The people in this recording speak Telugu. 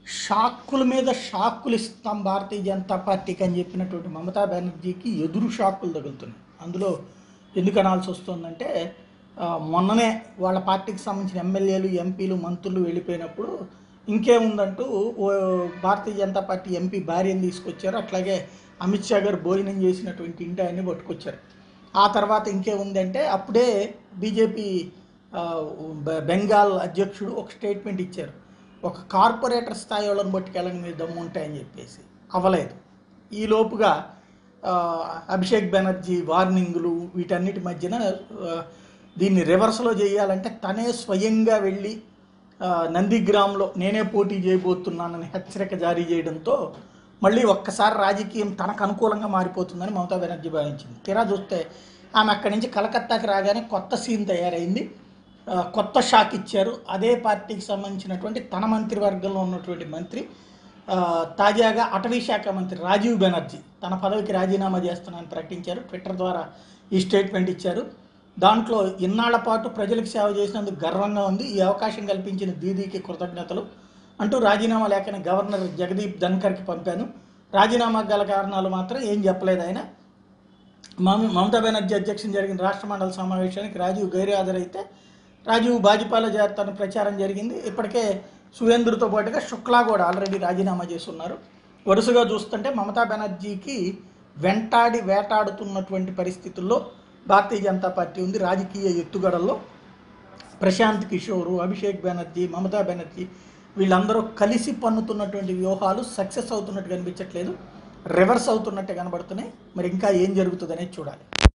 షాక్కుల మీద షాక్కులు ఇస్తాం భారతీయ జనతా పార్టీకి అని చెప్పినటువంటి మమతా బెనర్జీకి ఎదురు షాక్కులు తగులుతున్నాయి అందులో ఎందుకు అనాల్సి వస్తుందంటే ఆ, మొన్ననే వాళ్ళ పార్టీకి సంబంధించిన ఎమ్మెల్యేలు ఎంపీలు మంత్రులు వెళ్ళిపోయినప్పుడు ఇంకేముందంటూ ఓ భారతీయ జనతా పార్టీ ఎంపీ భార్యను తీసుకొచ్చారు అట్లాగే అమిత్ షా గారు భోజనం చేసినటువంటి ఇంటి ఆయన్ని పట్టుకొచ్చారు ఆ తర్వాత ఇంకేముందంటే అప్పుడే బీజేపీ ఆ, బె- బెంగాల్ అధ్యక్షుడు ఒక స్టేట్మెంట్ ఇచ్చారు ఒక కార్పొరేటర్ స్థాయి వాళ్ళని పట్టుకెళ్ళని మీరు దమ్ము ఉంటాయని చెప్పేసి అవ్వలేదు ఈ లోపుగా ఆ, అభిషేక్ బెనర్జీ వార్నింగులు వీటన్నిటి మధ్యన ఆ, దీన్ని రివర్స్లో చేయాలంటే తనే స్వయంగా వెళ్ళి ఆ, నందిగ్రామ్లో నేనే పోటీ చేయబోతున్నానని హెచ్చరిక జారీ చేయడంతో మళ్ళీ ఒక్కసారి రాజకీయం తనకు అనుకూలంగా మారిపోతుందని మమతా బెనర్జీ భావించింది తీరా చూస్తే ఆమె అక్కడి నుంచి కలకత్తాకి రాగానే కొత్త సీన్ తయారైంది ఆ, కొత్త షాక్ ఇచ్చారు అదే పార్టీకి సంబంధించినటువంటి తన మంత్రివర్గంలో ఉన్నటువంటి మంత్రి ఆ, తాజాగా అటవీ శాఖ మంత్రి రాజీవ్ బెనర్జీ తన పదవికి రాజీనామా చేస్తున్నానని ప్రకటించారు ట్విట్టర్ ద్వారా ఈ స్టేట్మెంట్ ఇచ్చారు దాంట్లో ఇన్నాళ్ల పాటు ప్రజలకు సేవ చేసినందుకు గర్వంగా ఉంది ఈ అవకాశం కల్పించిన దీదీకి కృతజ్ఞతలు అంటూ రాజీనామా లేఖని గవర్నర్ జగదీప్ ధన్కర్కి పంపాను రాజీనామా గల కారణాలు మాత్రం ఏం చెప్పలేదు ఆయన మమ- మమతా బెనర్జీ అధ్యక్షం జరిగిన రాష్ట్ర మండలి సమావేశానికి రాజీవ్ గైరు హాజరైతే రాజీవ్ భాజపాలో చేరుతాను ప్రచారం జరిగింది ఇప్పటికే సురేంద్రతో పాటుగా శుక్లా కూడా ఆల్రెడీ రాజీనామా చేస్తున్నారు వరుసగా చూస్తుంటే మమతా బెనర్జీకి వెంటాడి వేటాడుతున్నటువంటి పరిస్థితుల్లో భారతీయ జనతా పార్టీ ఉంది రాజకీయ ఎత్తుగడల్లో ప్రశాంత్ కిషోర్ అభిషేక్ బెనర్జీ మమతా బెనర్జీ వీళ్ళందరూ కలిసి పన్నుతున్నటువంటి వ్యూహాలు సక్సెస్ అవుతున్నట్టు కనిపించట్లేదు రివర్స్ అవుతున్నట్టే కనబడుతున్నాయి మరి ఇంకా ఏం జరుగుతుందనేది చూడాలి